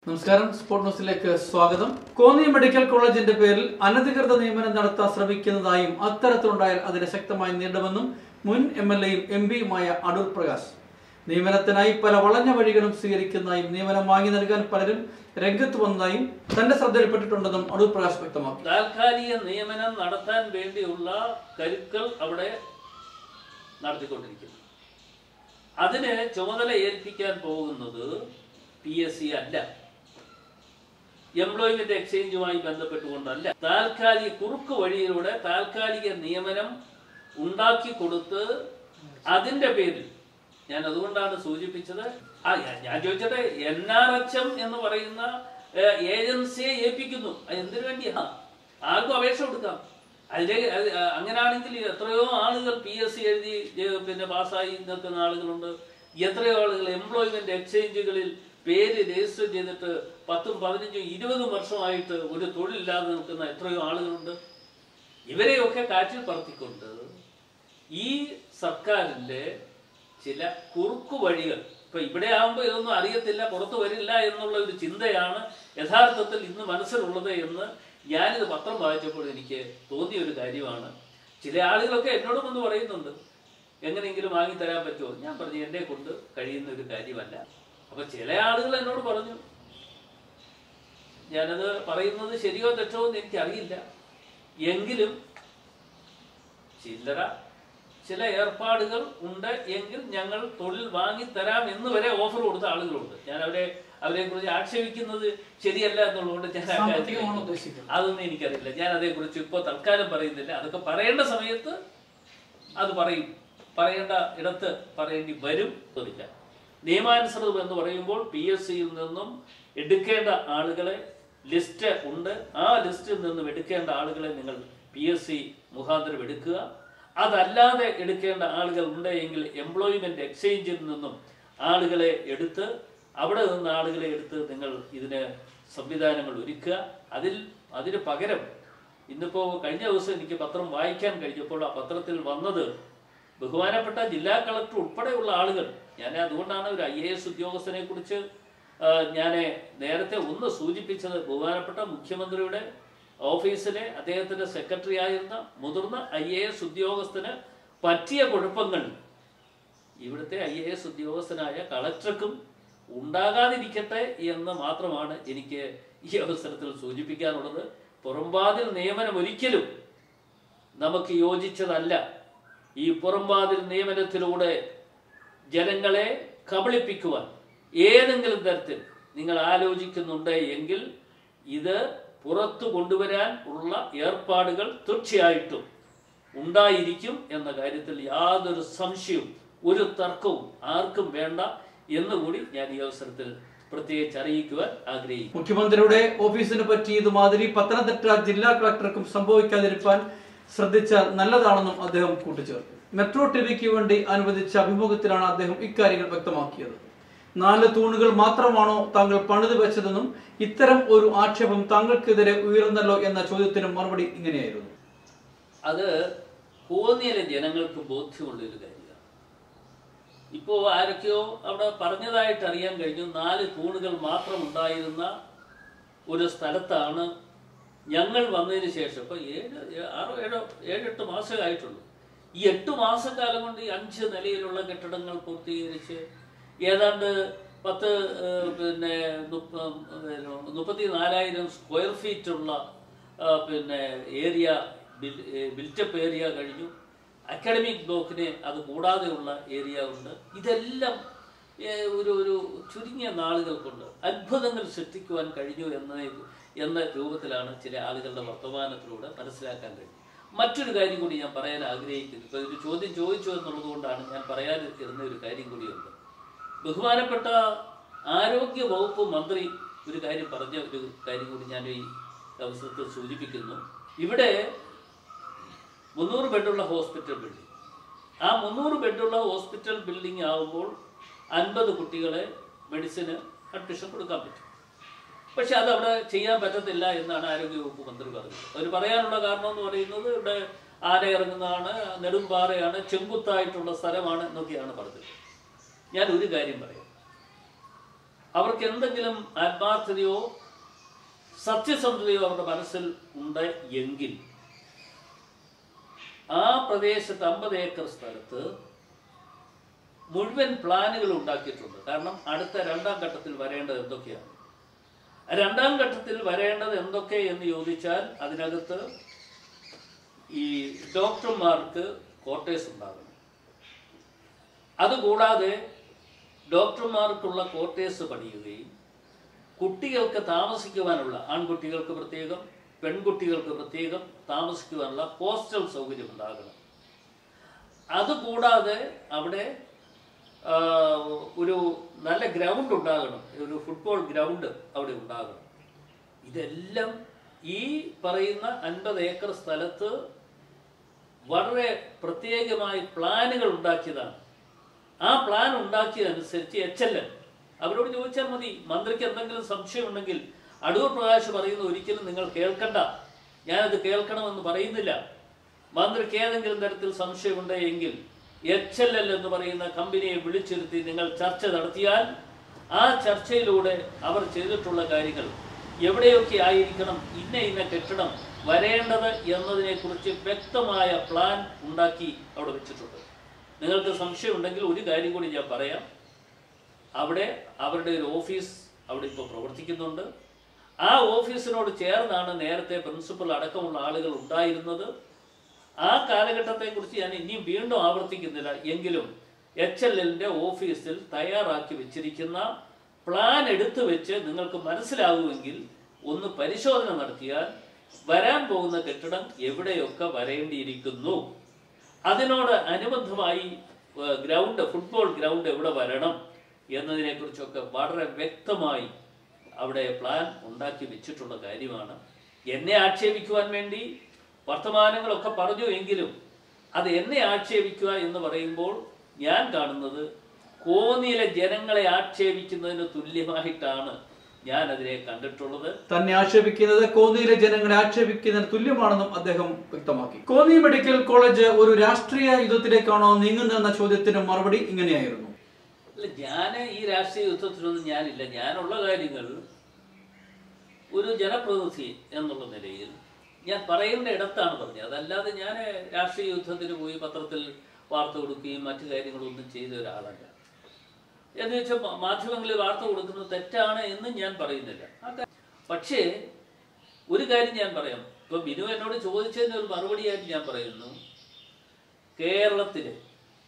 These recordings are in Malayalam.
നമസ്കാരം സ്പോർട് ന്യൂസിലേക്ക് സ്വാഗതം കോന്നി മെഡിക്കൽ കോളേജിന്റെ പേരിൽ അനധികൃത നിയമനം നടത്താൻ ശ്രമിക്കുന്നതായും അത്തരത്തിലുണ്ടായാൽ അതിനെ ശക്തമായി നേരിടുമെന്നും മുൻ എം എൽ എയും എം പിയുമായ അടൂർ പ്രകാശ് നിയമനത്തിനായി പല വളഞ്ഞ വഴികളും സ്വീകരിക്കുന്നതായും നിയമനം വാങ്ങി നൽകാൻ പലരും രംഗത്ത് വന്നതായും തന്റെ ശ്രദ്ധയിൽപ്പെട്ടിട്ടുണ്ടെന്നും അടൂർ പ്രകാശ് വ്യക്തമാക്കി താൽക്കാലിക നിയമനം നടത്താൻ വേണ്ടിയുള്ള കരുക്കൾ അവിടെ നടത്തിക്കൊണ്ടിരിക്കുന്നു അതിന് ചുമതല ഏൽപ്പിക്കാൻ പോകുന്നത് പി എസ് സി അല്ല എംപ്ലോയ്മെന്റ് എക്സ്ചേഞ്ചുമായി ബന്ധപ്പെട്ടുകൊണ്ടല്ല താൽക്കാലിക കുറുക്ക് വഴിയിലൂടെ താൽക്കാലിക നിയമനം ഉണ്ടാക്കി കൊടുത്ത് അതിന്റെ പേരിൽ ഞാൻ അതുകൊണ്ടാണ് സൂചിപ്പിച്ചത് ആ ഞാൻ- ഞാൻ ചോദിച്ചത് എൻ ആർ എച്ച് എം എന്ന് പറയുന്ന ഏഹ്, ഏജൻസിയെ ഏൽപ്പിക്കുന്നു അത് എന്തിനു വേണ്ടിയാ ആർക്കും അപേക്ഷ കൊടുക്കാം അതിലെ അത് അങ്ങനെയാണെങ്കിൽ എത്രയോ ആളുകൾ പി എസ് സി എഴുതി ഏഹ്, പിന്നെ പാസ്സായി നിൽക്കുന്ന ആളുകളുണ്ട് എത്രയോ ആളുകൾ എംപ്ലോയ്മെന്റ് എക്സ്ചേഞ്ചുകളിൽ പേര് രജിസ്റ്റർ ചെയ്തിട്ട് പത്തും പതിനഞ്ചും ഇരുപതും വർഷമായിട്ട് ഒരു തൊഴിലില്ലാതെ നിൽക്കുന്ന എത്രയോ ആളുകളുണ്ട് ഇവരെയൊക്കെ കാറ്റിൽ പറത്തിക്കൊണ്ട് ഈ സർക്കാരിന്റെ ചില കുറുക്കു വഴികൾ ഇപ്പൊ ഇവിടെ ആകുമ്പോൾ ഇതൊന്നും അറിയത്തില്ല പുറത്തു വരില്ല എന്നുള്ള ഒരു ചിന്തയാണ് യഥാർത്ഥത്തിൽ ഇന്ന് മനസ്സിലുള്ളത് എന്ന് ഞാനിത് പത്രം വായിച്ചപ്പോൾ എനിക്ക് തോന്നിയ ഒരു കാര്യമാണ് ചില ആളുകളൊക്കെ എന്നോട് വന്ന് പറയുന്നുണ്ട് എങ്ങനെയെങ്കിലും വാങ്ങിത്തരാൻ പറ്റുമോ ഞാൻ പറഞ്ഞു എന്നെ കൊണ്ട് കഴിയുന്ന ഒരു കാര്യമല്ല അപ്പൊ ചില ആളുകൾ എന്നോട് പറഞ്ഞു ഞാനത് പറയുന്നത് ശരിയോ തെറ്റോ എന്ന് എനിക്കറിയില്ല എങ്കിലും ചില്ലറ ചില ഏർപ്പാടുകൾ ഉണ്ട് എങ്കിൽ ഞങ്ങൾ തൊഴിൽ വാങ്ങിത്തരാം എന്ന് വരെ ഓഫർ കൊടുത്ത ആളുകളുണ്ട് ഞാൻ അവരെ അവരെ കുറിച്ച് ആക്ഷേപിക്കുന്നത് ശരിയല്ല എന്നുള്ളതുകൊണ്ട് ഞാൻ ആ കാര്യത്തിൽ സാമ്പത്തികമാണ് ഉദ്ദേശിക്കുന്നത് അതൊന്നും എനിക്കറിയില്ല ഞാൻ അതേക്കുറിച്ച് ഇപ്പോൾ തൽക്കാലം പറയുന്നില്ല അതൊക്കെ പറയേണ്ട സമയത്ത് അത് പറയും പറയേണ്ട ഇടത്ത് പറയേണ്ടി വരും എന്നില്ല നിയമാനുസൃതം എന്ന് പറയുമ്പോൾ പി എസ് സിയിൽ നിന്നും എടുക്കേണ്ട ആളുകളെ ലിസ്റ്റ് ഉണ്ട് ആ ലിസ്റ്റിൽ നിന്നും എടുക്കേണ്ട ആളുകളെ നിങ്ങൾ പി എസ് സി മുഖാന്തരം എടുക്കുക അതല്ലാതെ എടുക്കേണ്ട ആളുകൾ ഉണ്ട് എങ്കിൽ എംപ്ലോയ്മെന്റ് എക്സ്ചേഞ്ചിൽ നിന്നും ആളുകളെ എടുത്ത് അവിടെ നിന്ന് ആളുകളെ എടുത്ത് നിങ്ങൾ ഇതിന് സംവിധാനങ്ങൾ ഒരുക്കുക അതിൽ അതിന് പകരം ഇന്നിപ്പോ കഴിഞ്ഞ ദിവസം എനിക്ക് പത്രം വായിക്കാൻ കഴിഞ്ഞപ്പോൾ ആ പത്രത്തിൽ വന്നത് ബഹുമാനപ്പെട്ട ജില്ലാ കളക്ടർ ഉൾപ്പെടെയുള്ള ആളുകൾ ഞാൻ അതുകൊണ്ടാണ് ഒരു ഐ എ എസ് ഉദ്യോഗസ്ഥനെ കുറിച്ച് ഞാൻ നേരത്തെ ഒന്ന് സൂചിപ്പിച്ചത് ബഹുമാനപ്പെട്ട മുഖ്യമന്ത്രിയുടെ ഓഫീസിലെ അദ്ദേഹത്തിന്റെ സെക്രട്ടറി ആയിരുന്ന മുതിർന്ന ഐ എ എസ് ഉദ്യോഗസ്ഥന് പറ്റിയ കുഴപ്പങ്ങൾ ഇവിടുത്തെ ഐ എ എസ് ഉദ്യോഗസ്ഥനായ കളക്ടർക്കും ഉണ്ടാകാതിരിക്കട്ടെ എന്ന് മാത്രമാണ് എനിക്ക് ഈ അവസരത്തിൽ സൂചിപ്പിക്കാനുള്ളത് പുറംവാതിൽ നിയമനം ഒരിക്കലും നമുക്ക് യോജിച്ചതല്ല ഈ പുറംവാതിൽ നിയമനത്തിലൂടെ ജനങ്ങളെ കബളിപ്പിക്കുവാൻ ഏതെങ്കിലും തരത്തിൽ നിങ്ങൾ ആലോചിക്കുന്നുണ്ട് എങ്കിൽ ഇത് പുറത്തു കൊണ്ടുവരാൻ ഉള്ള ഏർപ്പാടുകൾ തീർച്ചയായിട്ടും ഉണ്ടായിരിക്കും എന്ന കാര്യത്തിൽ യാതൊരു സംശയവും ഒരു തർക്കവും ആർക്കും വേണ്ട എന്നുകൂടി ഞാൻ ഈ അവസരത്തിൽ പ്രത്യേകിച്ച് അറിയിക്കുവാൻ ആഗ്രഹിക്കുന്നു മുഖ്യമന്ത്രിയുടെ ഓഫീസിന് പറ്റിയത് മാതിരി പത്തനംതിട്ട ജില്ലാ കളക്ടർക്കും സംഭവിക്കാതിരിക്കാൻ ശ്രദ്ധിച്ചാൽ നല്ലതാണെന്നും അദ്ദേഹം കൂട്ടിച്ചേർത്തു മെട്രോ ടിവിക്ക് വേണ്ടി അനുവദിച്ച അഭിമുഖത്തിലാണ് അദ്ദേഹം ഇക്കാര്യങ്ങൾ വ്യക്തമാക്കിയത് നാല് തൂണുകൾ മാത്രമാണോ താങ്കൾ പണിത് വെച്ചതെന്നും ഇത്തരം ഒരു ആക്ഷേപം താങ്കൾക്കെതിരെ ഉയർന്നല്ലോ എന്ന ചോദ്യത്തിന് മറുപടി ഇങ്ങനെയായിരുന്നു അത് കോന്നിയിലെ ജനങ്ങൾക്ക് ബോധ്യമുള്ളൊരു കാര്യമാണ് ഇപ്പോൾ ആരൊക്കെയോ അവിടെ പറഞ്ഞതായിട്ട് അറിയാൻ കഴിഞ്ഞു നാല് തൂണുകൾ മാത്രം ഉണ്ടായിരുന്ന ഒരു സ്ഥലത്താണ് ഞങ്ങൾ വന്നതിന് ശേഷം ഇപ്പൊ ഏഴ് ഏ- ആറോ ഏഴോ ഏഴെട്ട് മാസമേ ആയിട്ടുള്ളൂ ഈ എട്ട് മാസക്കാലം കൊണ്ട് ഈ അഞ്ച് നിലയിലുള്ള കെട്ടിടങ്ങൾ പൂർത്തീകരിച്ച് ഏതാണ്ട് പത്ത് ഏഹ്, പിന്നെ മുപ്പ- ഏഹ്, മുപ്പത്തി നാലായിരം സ്ക്വയർ ഫീറ്റുള്ള ആ, പിന്നെ ഏരിയ ബിൽറ്റപ്പ് ഏരിയ കഴിഞ്ഞു അക്കാഡമിക് ബ്ലോക്കിന് അത് കൂടാതെയുള്ള ഏരിയ ഉണ്ട് ഇതെല്ലാം ഏഹ്, ഒരു ഒരു ചുരുങ്ങിയ നാളുകൾ കൊണ്ട് അത്ഭുതങ്ങൾ സൃഷ്ടിക്കുവാൻ കഴിഞ്ഞു എന്ന എന്ന രൂപത്തിലാണ് ചില ആളുകളുടെ വർത്തമാനത്തിലൂടെ മനസ്സിലാക്കാൻ കഴിഞ്ഞു മറ്റൊരു കാര്യം കൂടി ഞാൻ പറയാൻ ആഗ്രഹിക്കുന്നു ഇപ്പൊ ഒരു ചോദ്യം ചോദിച്ചു എന്നുള്ളത് കൊണ്ടാണ് ഞാൻ പറയാനിരുന്ന ഒരു കാര്യം കൂടിയുണ്ട് ബഹുമാനപ്പെട്ട ആരോഗ്യ വകുപ്പ് മന്ത്രി ഒരു കാര്യം പറഞ്ഞ ഒരു കാര്യം കൂടി ഞാൻ ഈ അവസരത്തിൽ സൂചിപ്പിക്കുന്നു ഇവിടെ മുന്നൂറ് ബെഡുള്ള ഹോസ്പിറ്റൽ ബിൽഡിംഗ് ആ മുന്നൂറ് ബെഡുള്ള ഹോസ്പിറ്റൽ ബിൽഡിംഗ് ആകുമ്പോൾ അൻപത് കുട്ടികളെ മെഡിസിന് അഡ്മിഷൻ കൊടുക്കാൻ പറ്റും പക്ഷെ അത് അവിടെ ചെയ്യാൻ പറ്റത്തില്ല എന്നാണ് ആരോഗ്യവകുപ്പ് മന്ത്രി പറഞ്ഞത് അവർ പറയാനുള്ള കാരണം എന്ന് പറയുന്നത് ഇവിടെ ആന ഇറങ്ങുന്നതാണ് നെടുമ്പാറയാണ് ചെങ്കുത്തായിട്ടുള്ള സ്ഥലമാണ് എന്നൊക്കെയാണ് പറഞ്ഞത് ഞാൻ ഒരു കാര്യം പറയാം അവർക്ക് എന്തെങ്കിലും ആത്മാർത്ഥതയോ സത്യസന്ധതയോ അവരുടെ മനസ്സിൽ ഉണ്ട് എങ്കിൽ ആ പ്രദേശത്ത് അമ്പത് ഏക്കർ സ്ഥലത്ത് മുഴുവൻ പ്ലാനുകൾ ഉണ്ടാക്കിയിട്ടുണ്ട് കാരണം അടുത്ത രണ്ടാം ഘട്ടത്തിൽ വരേണ്ടത് എന്തൊക്കെയാണ് രണ്ടാം ഘട്ടത്തിൽ വരേണ്ടത് എന്തൊക്കെ എന്ന് ചോദിച്ചാൽ അതിനകത്ത് ഈ ഡോക്ടർമാർക്ക് ക്വാർട്ടേഴ്സ് ഉണ്ടാകണം അതുകൂടാതെ ഡോക്ടർമാർക്കുള്ള ക്വാർട്ടേഴ്സ് പണിയുകയും കുട്ടികൾക്ക് താമസിക്കുവാനുള്ള ആൺകുട്ടികൾക്ക് പ്രത്യേകം പെൺകുട്ടികൾക്ക് പ്രത്യേകം താമസിക്കുവാനുള്ള ഹോസ്റ്റൽ സൗകര്യം ഉണ്ടാകണം അതുകൂടാതെ അവിടെ ആ, ഒരു നല്ല ഗ്രൗണ്ട് ഉണ്ടാകണം ഒരു ഫുട്ബോൾ ഗ്രൗണ്ട് അവിടെ ഉണ്ടാകണം ഇതെല്ലാം ഈ പറയുന്ന അൻപത് ഏക്കർ സ്ഥലത്ത് വളരെ പ്രത്യേകമായി പ്ലാനുകൾ ഉണ്ടാക്കിയതാണ് ആ പ്ലാൻ ഉണ്ടാക്കിയതനുസരിച്ച് എച്ച് എൽ എൻ അവരോട് ചോദിച്ചാൽ മതി മന്ത്രിക്ക് എന്തെങ്കിലും സംശയമുണ്ടെങ്കിൽ അടൂർ പ്രകാശ് പറയുന്ന ഒരിക്കലും നിങ്ങൾ കേൾക്കണ്ട ഞാനത് കേൾക്കണമെന്ന് പറയുന്നില്ല മന്ത്രിക്ക് ഏതെങ്കിലും തരത്തിൽ സംശയമുണ്ട് എങ്കിൽ എച്ച് എൽ എൽ എന്ന് പറയുന്ന കമ്പനിയെ വിളിച്ചിരുത്തി നിങ്ങൾ ചർച്ച നടത്തിയാൽ ആ ചർച്ചയിലൂടെ അവർ ചെയ്തിട്ടുള്ള കാര്യങ്ങൾ എവിടെയൊക്കെ ആയിരിക്കണം ഇന്ന ഇന്ന കെട്ടിടം വരേണ്ടത് എന്നതിനെക്കുറിച്ച് വ്യക്തമായ പ്ലാൻ ഉണ്ടാക്കി അവിടെ വെച്ചിട്ടുണ്ട് നിങ്ങൾക്ക് സംശയമുണ്ടെങ്കിൽ ഒരു കാര്യം കൂടി ഞാൻ പറയാം അവിടെ അവരുടെ ഒരു ഓഫീസ് അവിടെ ഇപ്പോൾ പ്രവർത്തിക്കുന്നുണ്ട് ആ ഓഫീസിനോട് ചേർന്നാണ് നേരത്തെ പ്രിൻസിപ്പൽ അടക്കമുള്ള ആളുകൾ ഉണ്ടായിരുന്നത് ആ കാലഘട്ടത്തെക്കുറിച്ച് ഞാൻ ഇനിയും വീണ്ടും ആവർത്തിക്കുന്നില്ല എങ്കിലും എച്ച് എൽ എല്ലിൻ്റെ ഓഫീസിൽ തയ്യാറാക്കി വെച്ചിരിക്കുന്ന പ്ലാൻ എടുത്തു വെച്ച് നിങ്ങൾക്ക് മനസ്സിലാകുമെങ്കിൽ ഒന്ന് പരിശോധന നടത്തിയാൽ വരാൻ പോകുന്ന കെട്ടിടം എവിടെയൊക്കെ വരേണ്ടിയിരിക്കുന്നു അതിനോട് അനുബന്ധമായി ഏഹ്, ഗ്രൗണ്ട് ഫുട്ബോൾ ഗ്രൗണ്ട് എവിടെ വരണം എന്നതിനെക്കുറിച്ചൊക്കെ വളരെ വ്യക്തമായി അവിടെ പ്ലാൻ ഉണ്ടാക്കി വെച്ചിട്ടുള്ള കാര്യമാണ് എന്നെ ആക്ഷേപിക്കുവാൻ വേണ്ടി വർത്തമാനങ്ങളൊക്കെ പറഞ്ഞു എങ്കിലും അത് എന്നെ ആക്ഷേപിക്കുക എന്ന് പറയുമ്പോൾ ഞാൻ കാണുന്നത് കോന്നിയിലെ ജനങ്ങളെ ആക്ഷേപിക്കുന്നതിന് തുല്യമായിട്ടാണ് ഞാൻ അതിനെ കണ്ടിട്ടുള്ളത് തന്നെ ആക്ഷേപിക്കുന്നത് കോന്നിയിലെ ജനങ്ങളെ ആക്ഷേപിക്കുന്നതിന് തുല്യമാണെന്നും അദ്ദേഹം വ്യക്തമാക്കി കോന്നി മെഡിക്കൽ കോളേജ് ഒരു രാഷ്ട്രീയ യുദ്ധത്തിലേക്കാണോ നീങ്ങുന്നതെന്ന ചോദ്യത്തിന് മറുപടി ഇങ്ങനെയായിരുന്നു അല്ല ഞാൻ ഈ രാഷ്ട്രീയ യുദ്ധത്തിലൊന്നും ഞാനില്ല ഞാനുള്ള കാര്യങ്ങൾ ഒരു ജനപ്രതിനിധി എന്നുള്ള നിലയിൽ ഞാൻ പറയേണ്ട ഇടത്താണ് പറഞ്ഞത് അതല്ലാതെ ഞാൻ രാഷ്ട്രീയ യുദ്ധത്തിന് പോയി പത്രത്തിൽ വാർത്ത കൊടുക്കുകയും മറ്റു കാര്യങ്ങളൊന്നും ചെയ്ത ഒരാളല്ല എന്ന് വെച്ചാൽ മാ- മാധ്യമങ്ങളിൽ വാർത്ത കൊടുക്കുന്നത് തെറ്റാണ് എന്ന് ഞാൻ പറയുന്നില്ല ആ കാ- പക്ഷേ ഒരു കാര്യം ഞാൻ പറയാം ഇപ്പൊ ബിനു എന്നോട് ചോദിച്ചതിന് ഒരു മറുപടിയായിട്ട് ഞാൻ പറയുന്നു കേരളത്തിലെ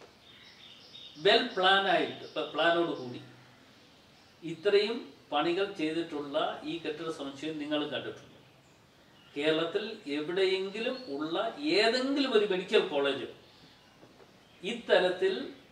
വെൽ പ്ലാനായിട്ട് പ്ലാനോട് കൂടി ഇത്രയും പണികൾ ചെയ്തിട്ടുള്ള ഈ കെട്ടിട സമുച്ചയം നിങ്ങൾ കണ്ടിട്ടുണ്ട് കേരളത്തിൽ എവിടെയെങ്കിലും ഉള്ള ഏതെങ്കിലും ഒരു മെഡിക്കൽ കോളേജ് ഇത്തരത്തിൽ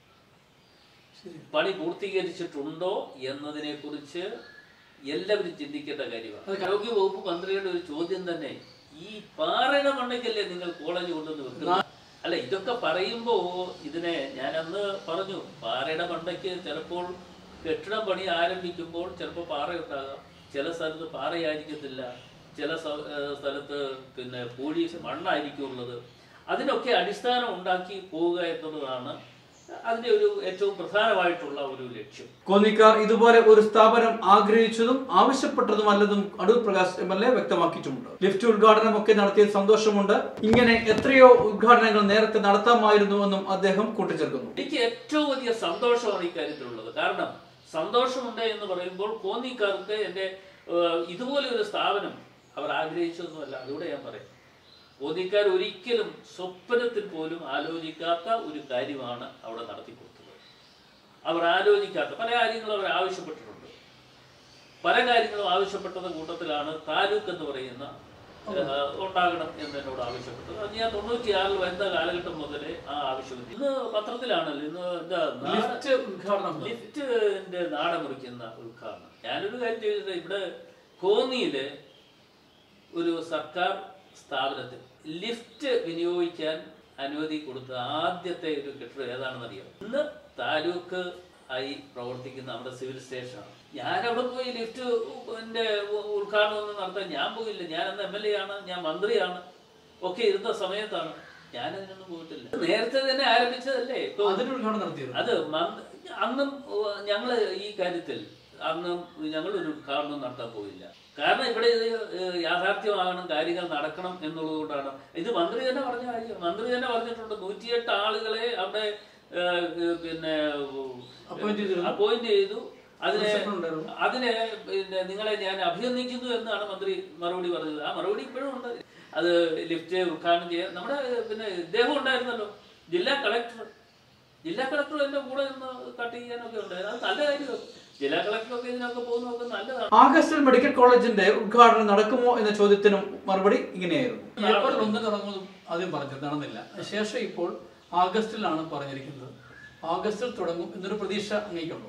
പണി പൂർത്തീകരിച്ചിട്ടുണ്ടോ എന്നതിനെ കുറിച്ച് എല്ലാവരും ചിന്തിക്കേണ്ട കാര്യമാണ് ആരോഗ്യ വകുപ്പ് മന്ത്രിയുടെ ഒരു ചോദ്യം തന്നെ ഈ പാറയുടെ മണ്ടയ്ക്കല്ലേ നിങ്ങൾ കോളേജ് കൊണ്ടുവന്ന് വെക്കുന്നത് അല്ല ഇതൊക്കെ പറയുമ്പോ ഇതിനെ ഞാൻ അന്ന് പറഞ്ഞു പാറയുടെ മണ്ടയ്ക്ക് ചിലപ്പോൾ കെട്ടിടം പണി ആരംഭിക്കുമ്പോൾ ചിലപ്പോൾ പാറ ഉണ്ടാകാം ചില സ്ഥലത്ത് പാറയായിരിക്കത്തില്ല ചില സ്ഥ- ഏർ സ്ഥലത്ത് പിന്നെ പൂഴി മണ്ണായിരിക്കും ഉള്ളത് അതിനൊക്കെ അടിസ്ഥാനം ഉണ്ടാക്കി പോവുക എന്നുള്ളതാണ് അതിന്റെ ഒരു ഏറ്റവും പ്രധാനമായിട്ടുള്ള ഒരു ലക്ഷ്യം കോന്നിക്കാർ ഇതുപോലെ ഒരു സ്ഥാപനം ആഗ്രഹിച്ചതും ആവശ്യപ്പെട്ടതുമല്ലതും Adoor Prakash M L A വ്യക്തമാക്കിയിട്ടുണ്ട് ലിഫ്റ്റ് ഉദ്ഘാടനം ഒക്കെ നടത്തിയ സന്തോഷമുണ്ട് ഇങ്ങനെ എത്രയോ ഉദ്ഘാടനങ്ങൾ നേരത്തെ നടത്താമായിരുന്നുവെന്നും അദ്ദേഹം കൂട്ടിച്ചേർക്കുന്നു എനിക്ക് ഏറ്റവും വലിയ സന്തോഷമാണ് ഈ കാര്യത്തിലുള്ളത് കാരണം സന്തോഷമുണ്ട് എന്ന് പറയുമ്പോൾ കോന്നിക്കാർക്ക് എൻ്റെ ഏഹ്, ഇതുപോലെ ഒരു സ്ഥാപനം അവർ ആഗ്രഹിച്ചതൊന്നുമല്ല അതുകൂടെ ഞാൻ പറയാം കോന്നിക്കാർ ഒരിക്കലും സ്വപ്നത്തിൽ പോലും ആലോചിക്കാത്ത ഒരു കാര്യമാണ് അവിടെ നടത്തി കൊടുത്തത് അവർ ആലോചിക്കാത്ത പല കാര്യങ്ങളും അവർ ആവശ്യപ്പെട്ടിട്ടുണ്ട് പല കാര്യങ്ങളും ആവശ്യപ്പെട്ടത് കൂട്ടത്തിലാണ് താലൂക്ക് എന്ന് പറയുന്ന ഏഹ്, ഉണ്ടാകണം എന്ന് എന്നോട് ആവശ്യപ്പെട്ടത് അത് ഞാൻ തൊണ്ണൂറ്റിയാറിൽ വരുന്ന കാലഘട്ടം മുതലേ ആ ആവശ്യം ഇന്ന് പത്രത്തിലാണല്ലോ ഇന്ന് എന്താ നാട- ലിഫ്റ്റ് ഉദ്ഘാടനം ലിഫ്റ്റിന്റെ നാട മുറിക്കുന്ന ഉദ്ഘാടനം ഞാനൊരു കാര്യം ചോദിച്ചത് ഇവിടെ കോന്നിയില് ഒരു സർക്കാർ സ്ഥാപനത്തിൽ ലിഫ്റ്റ് വിനിയോഗിക്കാൻ അനുമതി കൊടുത്ത ആദ്യത്തെ ഒരു കെട്ടിടം ഏതാണെന്ന് അറിയാം ഇന്ന് താലൂക്ക് ആയി പ്രവർത്തിക്കുന്ന നമ്മുടെ സിവിൽ സ്റ്റേഷനാണ് ഞാൻ അവിടെ പോയി ലിഫ്റ്റ് ന്റെ ഉദ്ഘാടനം ഒന്നും നടത്താൻ ഞാൻ പോയില്ല ഞാൻ അന്ന് എം എൽ എ ആണ് ഞാൻ മന്ത്രിയാണ് ഒക്കെ ഇരുന്ന സമയത്താണ് ഞാൻ അതിനൊന്നും പോയിട്ടില്ല നേരത്തെ തന്നെ ആരംഭിച്ചതല്ലേ ഇപ്പൊ അതിന് ഉദ്ഘാടനം നടത്തിയത് അത് മന്ത്- അന്നും ഉവ്വ് ഞങ്ങള് ഈ കാര്യത്തിൽ അന്ന് ഞങ്ങൾ ഒരു ഉദ്ഘാടനം നടത്താൻ പോയില്ല കാരണം ഇവിടെ ഇത് ഏഹ്, യാഥാർത്ഥ്യമാകണം കാര്യങ്ങൾ നടക്കണം എന്നുള്ളത് കൊണ്ടാണ് ഇത് മന്ത്രി തന്നെ പറഞ്ഞ കാര്യം മന്ത്രി തന്നെ പറഞ്ഞിട്ടുണ്ട് നൂറ്റിയെട്ട് ആളുകളെ അവിടെ ഏഹ്, ഏഹ്, പിന്നെ Appoint ചെയ്തിരുന്നു. അപ്പോയിന്റ് ചെയ്തു അതിനെ ഉണ്ടായിരുന്നു. അതിനെ പിന്നെ നിങ്ങളെ ഞാൻ അഭിനന്ദിക്കുന്നു എന്നാണ് മന്ത്രി മറുപടി പറഞ്ഞത് ആ മറുപടി ഇപ്പോഴും ഉണ്ട് അത് ലിഫ്റ്റ് ഉദ്ഘാടനം ചെയ്യാൻ നമ്മുടെ പിന്നെ ഇദ്ദേഹം ഉണ്ടായിരുന്നല്ലോ ജില്ലാ കളക്ടർ ജില്ലാ കളക്ടർ എന്റെ കൂടെ നിന്ന് കട്ട് ചെയ്യാനൊക്കെ ഉണ്ടായിരുന്നു അത് നല്ല കാര്യമാണ് ജില്ലാ കളക്ടറൊക്കെ ഇതിനൊക്കെ പോകുന്നതൊക്കെ നല്ലതാണ് ആഗസ്റ്റിൽ മെഡിക്കൽ കോളേജിന്റെ ഉദ്ഘാടനം നടക്കുമോ എന്ന ചോദ്യത്തിനും മറുപടി ഇങ്ങനെയായിരുന്നു ഏപ്രിൽ ഒന്ന് തുടങ്ങുന്നതും ആദ്യം പറഞ്ഞു നടന്നില്ല ശേഷം ഇപ്പോൾ ആഗസ്റ്റിലാണ് പറഞ്ഞിരിക്കുന്നത് ആഗസ്റ്റിൽ തുടങ്ങും എന്നൊരു പ്രതീക്ഷ അങ്ങേക്കുണ്ടോ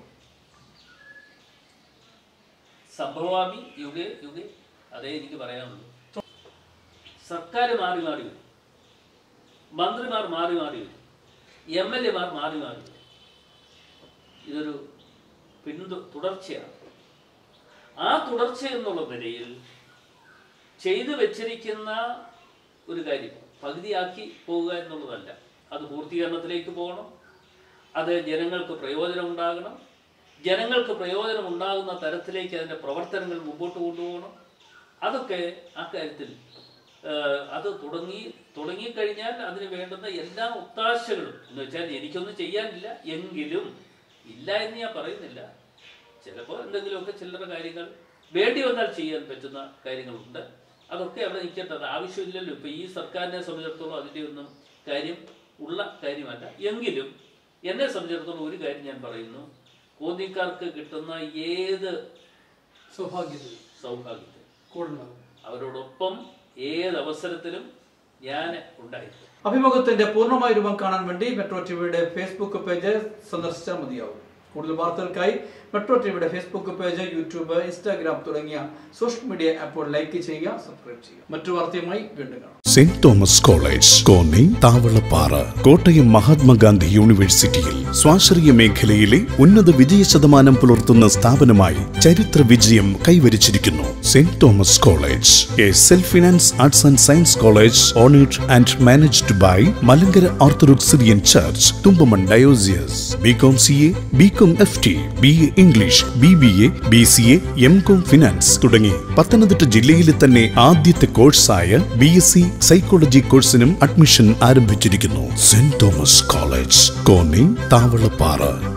സംഭവാമി യുഗേ യുഗേ അതേ എനിക്ക് പറയാനുള്ളൂ സർക്കാർ മാറി മാറി വരും മന്ത്രിമാർ മാറി മാറി വരും എം എൽ എമാർ മാറി മാറി വരും ഇതൊരു പിന്തു തുടർച്ചയാണ് ആ തുടർച്ച എന്നുള്ള നിലയിൽ ചെയ്തു വെച്ചിരിക്കുന്ന ഒരു കാര്യം പകുതിയാക്കി പോവുക എന്നുള്ളതല്ല അത് പൂർത്തീകരണത്തിലേക്ക് പോകണം അത് ജനങ്ങൾക്ക് പ്രയോജനം ഉണ്ടാകണം ജനങ്ങൾക്ക് പ്രയോജനം ഉണ്ടാകുന്ന തരത്തിലേക്ക് അതിൻ്റെ പ്രവർത്തനങ്ങൾ മുമ്പോട്ട് കൊണ്ടുപോകണം അതൊക്കെ ആ കാര്യത്തിൽ ഏഹ്, അത് തുടങ്ങി തുടങ്ങിക്കഴിഞ്ഞാൽ അതിന് വേണ്ടുന്ന എല്ലാ ഒത്താശകളും എന്ന് വെച്ചാൽ എനിക്കൊന്നും ചെയ്യാനില്ല എങ്കിലും ഇല്ല എന്ന് ഞാൻ പറയുന്നില്ല ചിലപ്പോൾ എന്തെങ്കിലുമൊക്കെ ചില്ലറ കാര്യങ്ങൾ വേണ്ടി വന്നാൽ ചെയ്യാൻ പറ്റുന്ന കാര്യങ്ങളുണ്ട് അതൊക്കെ അവിടെ നിൽക്കേണ്ടത് ആവശ്യമില്ലല്ലോ ഇപ്പൊ ഈ സർക്കാരിനെ സംബന്ധിച്ചിടത്തോളം അതിൻ്റെ ഒന്നും കാര്യം ഉള്ള കാര്യമല്ല എങ്കിലും എന്നെ സംബന്ധിച്ചിടത്തോളം ഒരു കാര്യം ഞാൻ പറയുന്നു കോന്നിക്കാർക്ക് കിട്ടുന്ന ഏത് സൗഭാഗ്യത്തിൽ സൗഭാഗ്യത്തിൽ കൂടെ ഉണ്ടാകും അവരോടൊപ്പം ഏത് അവസരത്തിലും ഞാൻ ഉണ്ടായിരിക്കും അഭിമുഖത്തിന്റെ പൂർണ്ണമായ രൂപം കാണാൻ വേണ്ടി മെട്രോ ടിവിയുടെ ഫേസ്ബുക്ക് പേജ് സന്ദർശിച്ചാൽ മതിയാവും കൂടുതൽ വാർത്തകൾക്കായി മെട്രോ ടിവിയുടെ ഫേസ്ബുക്ക് പേജ് യൂട്യൂബ് ഇൻസ്റ്റാഗ്രാം തുടങ്ങിയ സോഷ്യൽ മീഡിയ ആപ്പുകൾ ലൈക്ക് ചെയ്യുക സബ്സ്ക്രൈബ് ചെയ്യുക മറ്റു വാർത്തയുമായി വീണ്ടും കാണാം Saint Thomas College Konni Thavalappara Kottayam Mahatma Gandhi യൂണിവേഴ്സിറ്റിയിൽ സ്വാശ്രയ മേഖലയിലെ ഉന്നത വിജയ ശതമാനം പുലർത്തുന്ന സ്ഥാപനമായി ചരിത്ര വിജയം കൈവരിച്ചിരിക്കുന്നു Saint Thomas College a self finance arts and science college owned and managed by Malankara Orthodox Syrian church Thumpamon diocese B Com C A B Com F T B A English B B A B C A M Com finance തുടങ്ങി പത്തനംതിട്ട ജില്ലയിലെ തന്നെ ആദ്യത്തെ കോഴ്സായ ബി എസ് സി സൈക്കോളജി കോഴ്സിനും അഡ്മിഷൻ ആരംഭിച്ചിരിക്കുന്നു Saint Thomas College Konni Thavalappara